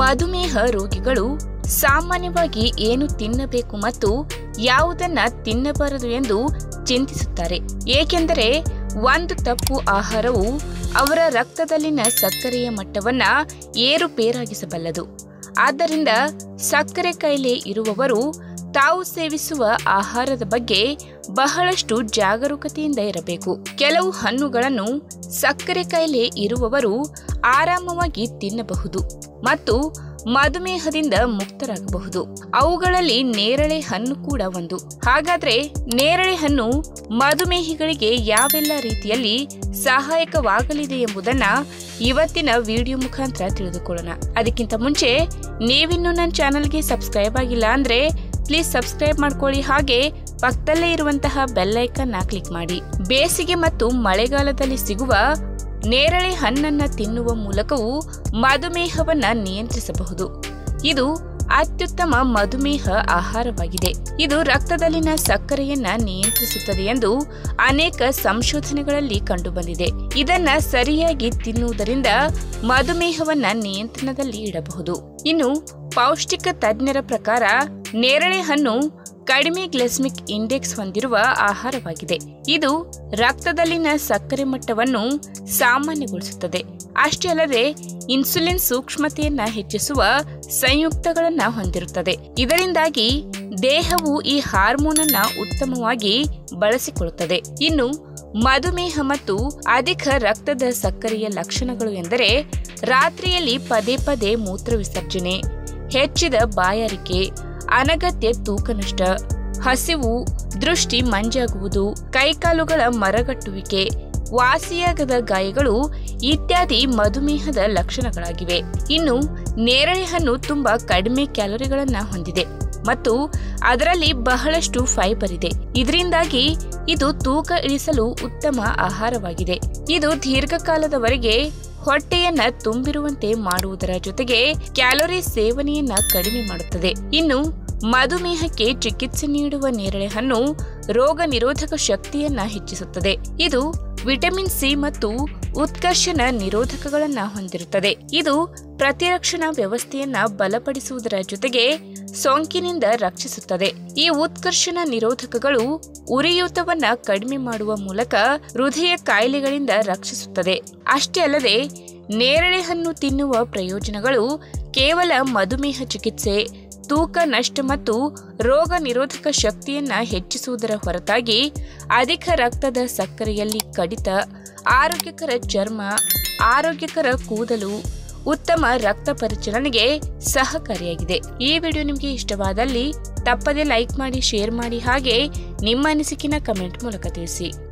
ಮಧುಮೇಹ ರೋಗಿಗಳು ಸಾಮಾನ್ಯವಾಗಿ ಏನು ತಿನ್ನಬೇಕು ಮತ್ತು ಯಾವುದನ್ನ ತಿನ್ನಬಾರದು ಎಂದು ಚಿಂತಿಸುತ್ತಾರೆ ಏಕೆಂದರೆ ಒಂದು ತಪ್ಪು ಆಹಾರವು ಅವರ ರಕ್ತದಲ್ಲಿನ ಸಕ್ಕರೆಯ ಮಟ್ಟವನ್ನ ಏರುಪೇರಾಗಿಸಬಲ್ಲದು ಆದ್ದರಿಂದ ಸಕ್ಕರೆ ಕಾಯಿಲೆ ಇರುವವರು ತಾವು ಸೇವಿಸುವ ಆಹಾರದ ಬಗ್ಗೆ ಬಹಳಷ್ಟು ಜಾಗರೂಕತೆಯಿಂದ ಇರಬೇಕು ಕೆಲವು ಹಣ್ಣುಗಳನ್ನು ಸಕ್ಕರೆ ಕಾಯಿಲೆ ಇರುವವರು ಆರಾಮವಾಗಿ ತಿನ್ನಬಹುದು ಮತ್ತು ಮಧುಮೇಹದಿಂದ ಮುಕ್ತರಾಗಬಹುದು ಅವುಗಳಲ್ಲಿ ನೇರಳೆ ಹಣ್ಣು ಕೂಡ ಒಂದು ಹಾಗಾದ್ರೆ ನೇರಳೆ ಹಣ್ಣು ಮಧುಮೇಹಿಗಳಿಗೆ ಯಾವೆಲ್ಲ ರೀತಿಯಲ್ಲಿ ಸಹಾಯಕವಾಗಲಿದೆ ಎಂಬುದನ್ನ ಇವತ್ತಿನ ವಿಡಿಯೋ ಮುಖಾಂತರ ತಿಳಿದುಕೊಳ್ಳೋಣ ಅದಕ್ಕಿಂತ ಮುಂಚೆ ನೀವಿನ್ನೂ ನನ್ನ ಚಾನಲ್ಗೆ ಸಬ್ಸ್ಕ್ರೈಬ್ ಆಗಿಲ್ಲ ಅಂದ್ರೆ ಪ್ಲೀಸ್ ಸಬ್ಸ್ಕ್ರೈಬ್ ಮಾಡ್ಕೊಳ್ಳಿ ಹಾಗೆ ಪಕ್ಕದಲ್ಲೇ ಇರುವಂತಹ ಬೆಲ್ ಐಕನ್ ಕ್ಲಿಕ್ ಮಾಡಿ ಬೇಸಿಗೆ ಮತ್ತು ಮಳೆಗಾಲದಲ್ಲಿ ಸಿಗುವ ನೇರಳೆ ಹಣ್ಣನ್ನ ತಿನ್ನುವ ಮೂಲಕವೂ ಮಧುಮೇಹವನ್ನ ನಿಯಂತ್ರಿಸಬಹುದು ಇದು ಅತ್ಯುತ್ತಮ ಮಧುಮೇಹ ಆಹಾರವಾಗಿದೆ ಇದು ರಕ್ತದಲ್ಲಿನ ಸಕ್ಕರೆಯನ್ನ ನಿಯಂತ್ರಿಸುತ್ತದೆ ಎಂದು ಅನೇಕ ಸಂಶೋಧನೆಗಳಲ್ಲಿ ಕಂಡುಬಂದಿದೆ ಇದನ್ನ ಸರಿಯಾಗಿ ತಿನ್ನುವುದರಿಂದ ಮಧುಮೇಹವನ್ನ ನಿಯಂತ್ರಣದಲ್ಲಿ ಇಡಬಹುದು ಇನ್ನು ಪೌಷ್ಟಿಕ ತಜ್ಞರ ಪ್ರಕಾರ ನೇರಳೆ ಹಣ್ಣು ಕಡಿಮೆ ಗ್ಲೆಸ್ಮಿಕ್ ಇಂಡೆಕ್ಸ್ ಹೊಂದಿರುವ ಆಹಾರವಾಗಿದೆ ಇದು ರಕ್ತದಲ್ಲಿನ ಸಕ್ಕರೆ ಮಟ್ಟವನ್ನು ಸಾಮಾನ್ಯಗೊಳಿಸುತ್ತದೆ ಅಷ್ಟೇ ಅಲ್ಲದೆ ಇನ್ಸುಲಿನ್ ಸೂಕ್ಷ್ಮತೆಯನ್ನ ಹೆಚ್ಚಿಸುವ ಸಂಯುಕ್ತಗಳನ್ನ ಹೊಂದಿರುತ್ತದೆ ಇದರಿಂದಾಗಿ ದೇಹವು ಈ ಹಾರ್ಮೋನ್ ಅನ್ನ ಉತ್ತಮವಾಗಿ ಬಳಸಿಕೊಳ್ಳುತ್ತದೆ ಇನ್ನು ಮಧುಮೇಹ ಮತ್ತು ಅಧಿಕ ರಕ್ತದ ಸಕ್ಕರೆಯ ಲಕ್ಷಣಗಳು ಎಂದರೆ ರಾತ್ರಿಯಲ್ಲಿ ಪದೇ ಪದೇ ಮೂತ್ರ ವಿಸರ್ಜನೆ ಹೆಚ್ಚಿದ ಬಾಯಾರಿಕೆ ಅನಗತ್ಯ ತೂಕ ನಷ್ಟ ಹಸಿವು ದೃಷ್ಟಿ ಮಂಜಾಗುವುದು ಕೈಕಾಲುಗಳ ಮರಗಟ್ಟುವಿಕೆ ವಾಸಿಯಾಗದ ಗಾಯಗಳು ಇತ್ಯಾದಿ ಮಧುಮೇಹದ ಲಕ್ಷಣಗಳಾಗಿವೆ ಇನ್ನು ನೇರಳೆ ಹಣ್ಣು ತುಂಬಾ ಕಡಿಮೆ ಕ್ಯಾಲೋರಿಗಳನ್ನ ಹೊಂದಿದೆ ಮತ್ತು ಅದರಲ್ಲಿ ಬಹಳಷ್ಟು ಫೈಬರ್ ಇದೆ ಇದರಿಂದಾಗಿ ಇದು ತೂಕ ಇಳಿಸಲು ಉತ್ತಮ ಆಹಾರವಾಗಿದೆ ಇದು ದೀರ್ಘಕಾಲದವರೆಗೆ ಹೊಟ್ಟೆಯನ್ನ ತುಂಬಿರುವಂತೆ ಮಾಡುವುದರ ಜೊತೆಗೆ ಕ್ಯಾಲೋರಿ ಸೇವನೆಯನ್ನ ಕಡಿಮೆ ಮಾಡುತ್ತದೆ ಇನ್ನು ಮಧುಮೇಹಕ್ಕೆ ಚಿಕಿತ್ಸೆ ನೀಡುವ ನೇರಳೆ ಹಣ್ಣು ರೋಗ ನಿರೋಧಕ ಶಕ್ತಿಯನ್ನ ಹೆಚ್ಚಿಸುತ್ತದೆ ಇದು ವಿಟಮಿನ್ ಸಿ ಮತ್ತು ಉತ್ಕರ್ಷಣ ನಿರೋಧಕಗಳನ್ನ ಹೊಂದಿರುತ್ತದೆ ಇದು ಪ್ರತಿರಕ್ಷಣಾ ವ್ಯವಸ್ಥೆಯನ್ನ ಬಲಪಡಿಸುವುದರ ಜೊತೆಗೆ ಸೋಂಕಿನಿಂದ ರಕ್ಷಿಸುತ್ತದೆ ಈ ಉತ್ಕರ್ಷಣ ನಿರೋಧಕಗಳು ಉರಿಯೂತವನ್ನ ಕಡಿಮೆ ಮಾಡುವ ಮೂಲಕ ಹೃದಯ ಕಾಯಿಲೆಗಳಿಂದ ರಕ್ಷಿಸುತ್ತದೆ ಅಷ್ಟೇ ಅಲ್ಲದೆ ನೇರಳೆ ಹಣ್ಣು ತಿನ್ನುವ ಪ್ರಯೋಜನಗಳು ಕೇವಲ ಮಧುಮೇಹ ಚಿಕಿತ್ಸೆ ತೂಕ ನಷ್ಟ ಮತ್ತು ರೋಗ ನಿರೋಧಕ ಶಕ್ತಿಯನ್ನ ಹೆಚ್ಚಿಸುವುದರ ಹೊರತಾಗಿ ಅಧಿಕ ರಕ್ತದ ಸಕ್ಕರೆಯಲ್ಲಿ ಕಡಿತ ಆರೋಗ್ಯಕರ ಚರ್ಮ ಆರೋಗ್ಯಕರ ಕೂದಲು ಉತ್ತಮ ರಕ್ತ ಪರಿಚಲನೆಗೆ ಸಹಕಾರಿಯಾಗಿದೆ ಈ ವಿಡಿಯೋ ನಿಮಗೆ ಇಷ್ಟವಾದಲ್ಲಿ ತಪ್ಪದೆ ಲೈಕ್ ಮಾಡಿ ಶೇರ್ ಮಾಡಿ ಹಾಗೆ ನಿಮ್ಮ ಅನಿಸಿಕೆನ ಕಮೆಂಟ್ ಮೂಲಕ ತಿಳಿಸಿ